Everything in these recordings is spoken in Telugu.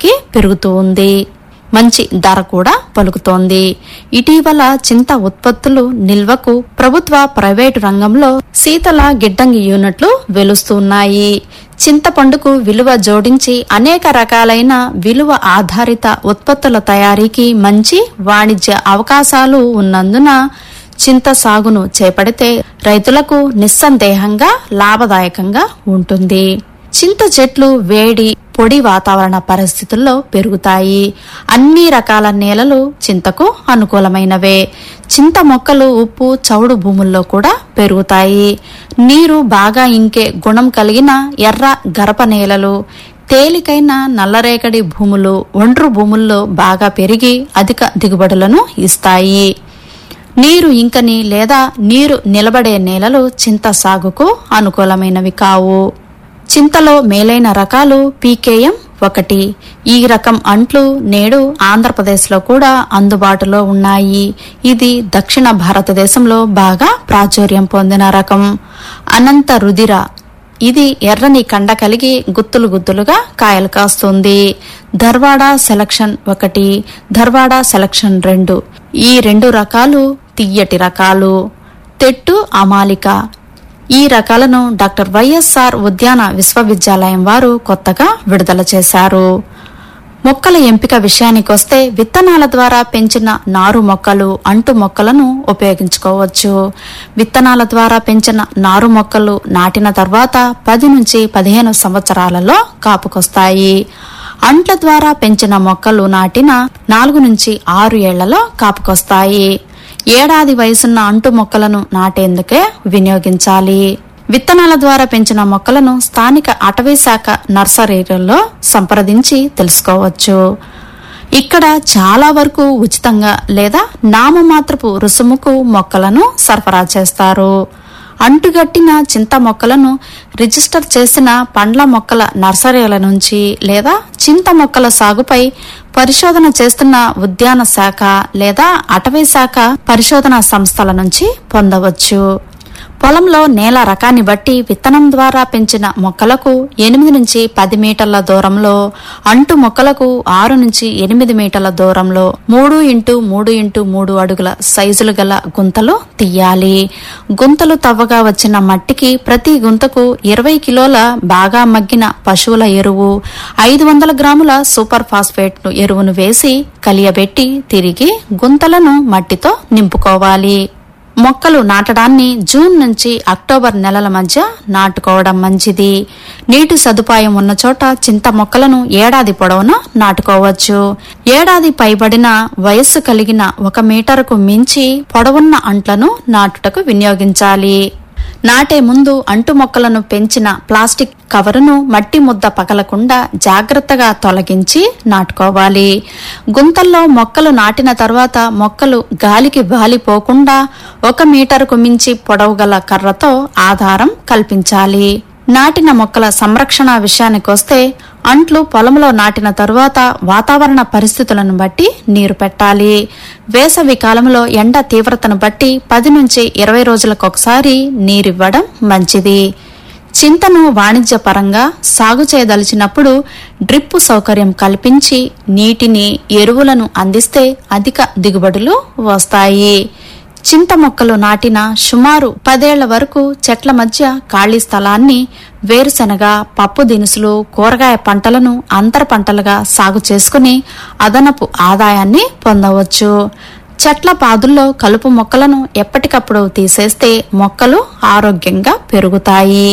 స్థాయికి పెరుగుతూ ఉంది మంచి ధర కూడా పలుకుతోంది ఇటీవల చింత ఉత్పత్తులు నిల్వకు ప్రభుత్వ ప్రైవేటు రంగంలో శీతల గిడ్డంగి యూనిట్లు వెలుస్తున్నాయి చింతపండుకు విలువ జోడించి అనేక రకాలైన విలువ ఆధారిత ఉత్పత్తుల తయారీకి మంచి వాణిజ్య అవకాశాలు ఉన్నందున చింత సాగును చేపడితే రైతులకు నిస్సందేహంగా లాభదాయకంగా ఉంటుంది చింత చెట్లు వేడి పొడి వాతావరణ పరిస్థితుల్లో పెరుగుతాయి అన్ని రకాల నేలలు చింతకు అనుకూలమైనవే చింత మొక్కలు ఉప్పు చౌడు భూముల్లో కూడా పెరుగుతాయి నీరు బాగా ఇంకే గుణం కలిగిన ఎర్ర గరప నేలలు తేలికైన నల్లరేగడి భూములు ఒండ్రు భూముల్లో బాగా పెరిగి అధిక దిగుబడులను ఇస్తాయి నీరు ఇంకని లేదా నీరు నిలబడే నేలలు చింత సాగుకు అనుకూలమైనవి కావు చింతలో మేలైన రకాలు పీకేఎం ఒకటి ఈ రకం అంట్లు నేడు ఆంధ్రప్రదేశ్లో కూడా అందుబాటులో ఉన్నాయి ఇది దక్షిణ భారతదేశంలో బాగా ప్రాచుర్యం పొందిన రకం అనంత రుదిర ఇది ఎర్రని కండ కలిగి గుత్తులు గుత్తులుగా కాయలు కాస్తుంది ధర్వాడ సెలక్షన్ ఒకటి ధర్వాడ సెలక్షన్ రెండు ఈ రెండు రకాలు తియ్యటి రకాలు తెట్టు అమాలిక ఈ రకాలను డాక్టర్ వైఎస్ఆర్ ఉద్యాన విశ్వవిద్యాలయం వారు కొత్తగా విడుదల చేశారు మొక్కల ఎంపిక విషయానికొస్తే విత్తనాల ద్వారా పెంచిన నారు మొక్కలు అంటు మొక్కలను ఉపయోగించుకోవచ్చు విత్తనాల ద్వారా పెంచిన నారు మొక్కలు నాటిన తర్వాత పది నుంచి పదిహేను సంవత్సరాలలో కాపుకొస్తాయి అంట్ల ద్వారా పెంచిన మొక్కలు నాటిన నాలుగు నుంచి ఆరు ఏళ్లలో కాపుకొస్తాయి ఏడాది వయసున్న అంటు మొక్కలను నాటేందుకే వినియోగించాలి విత్తనాల ద్వారా పెంచిన మొక్కలను స్థానిక అటవీ శాఖ నర్సరీలలో సంప్రదించి తెలుసుకోవచ్చు ఇక్కడ చాలా వరకు ఉచితంగా లేదా నామమాత్రపు రుసుముకు మొక్కలను సరఫరా చేస్తారు అంటుగట్టిన చింత మొక్కలను రిజిస్టర్ చేసిన పండ్ల మొక్కల నర్సరీల నుంచి లేదా చింత మొక్కల సాగుపై పరిశోధన చేస్తున్న ఉద్యాన శాఖ లేదా అటవీ శాఖ పరిశోధన సంస్థల నుంచి పొందవచ్చు పొలంలో నేల రకాన్ని బట్టి విత్తనం ద్వారా పెంచిన మొక్కలకు ఎనిమిది నుంచి పది మీటర్ల దూరంలో అంటు మొక్కలకు ఆరు నుంచి ఎనిమిది మీటర్ల దూరంలో మూడు ఇంటూ మూడు ఇంటూ మూడు అడుగుల సైజులు గల గుంతలు తీయాలి గుంతలు తవ్వగా వచ్చిన మట్టికి ప్రతి గుంతకు ఇరవై కిలోల బాగా మగ్గిన పశువుల ఎరువు ఐదు వందల గ్రాముల సూపర్ ఫాస్ఫేట్ ఎరువును వేసి కలియబెట్టి తిరిగి గుంతలను మట్టితో నింపుకోవాలి మొక్కలు నాటడాన్ని జూన్ నుంచి అక్టోబర్ నెలల మధ్య నాటుకోవడం మంచిది నీటి సదుపాయం ఉన్న చోట చింత మొక్కలను ఏడాది పొడవునా నాటుకోవచ్చు ఏడాది పైబడిన వయస్సు కలిగిన ఒక మీటరుకు మించి పొడవున్న అంట్లను నాటుటకు వినియోగించాలి నాటే ముందు అంటు మొక్కలను పెంచిన ప్లాస్టిక్ కవరును మట్టి ముద్ద పగలకుండా జాగ్రత్తగా తొలగించి నాటుకోవాలి గుంతల్లో మొక్కలు నాటిన తర్వాత మొక్కలు గాలికి వాలిపోకుండా ఒక మీటరుకు మించి పొడవు గల కర్రతో ఆధారం కల్పించాలి నాటిన మొక్కల సంరక్షణ విషయానికొస్తే అంట్లు పొలంలో నాటిన తరువాత వాతావరణ పరిస్థితులను బట్టి నీరు పెట్టాలి వేసవి కాలంలో ఎండ తీవ్రతను బట్టి పది నుంచి ఇరవై రోజులకొకసారి నీరివ్వడం మంచిది చింతను వాణిజ్యపరంగా సాగు చేయదలిచినప్పుడు డ్రిప్ సౌకర్యం కల్పించి నీటిని ఎరువులను అందిస్తే అధిక దిగుబడులు వస్తాయి చింత మొక్కలు నాటిన సుమారు పదేళ్ల వరకు చెట్ల మధ్య ఖాళీ స్థలాన్ని వేరుశనగ పప్పు దినుసులు కూరగాయ పంటలను అంతర పంటలుగా సాగు చేసుకుని అదనపు ఆదాయాన్ని పొందవచ్చు చెట్ల పాదుల్లో కలుపు మొక్కలను ఎప్పటికప్పుడు తీసేస్తే మొక్కలు ఆరోగ్యంగా పెరుగుతాయి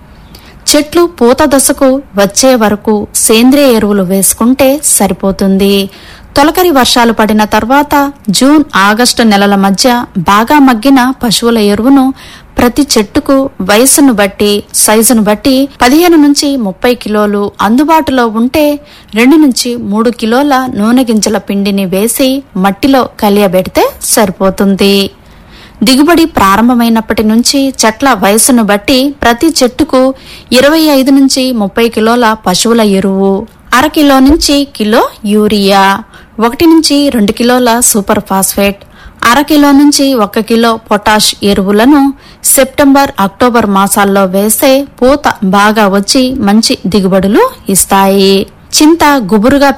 చెట్లు పూత దశకు వచ్చే వరకు సేంద్రియ ఎరువులు వేసుకుంటే సరిపోతుంది తొలకరి వర్షాలు పడిన తర్వాత జూన్ ఆగస్టు నెలల మధ్య బాగా మగ్గిన పశువుల ఎరువును ప్రతి చెట్టుకు వయసును బట్టి సైజును బట్టి పదిహేను నుంచి ముప్పై కిలోలు అందుబాటులో ఉంటే రెండు నుంచి మూడు కిలోల నూనె గింజల పిండిని వేసి మట్టిలో కలియబెడితే సరిపోతుంది దిగుబడి ప్రారంభమైనప్పటి నుంచి చెట్ల వయసును బట్టి ప్రతి చెట్టుకు ఇరవై ఐదు నుంచి ముప్పై కిలోల పశువుల ఎరువు అర కిలో నుంచి కిలో యూరియా ఒకటి నుంచి రెండు కిలోల సూపర్ ఫాస్ఫేట్ అర కిలో నుంచి ఒక కిలో పొటాష్ ఎరువులను సెప్టెంబర్ అక్టోబర్ మాసాల్లో వేస్తే పూత బాగా వచ్చి మంచి దిగుబడులు ఇస్తాయి చింత గుబురుగా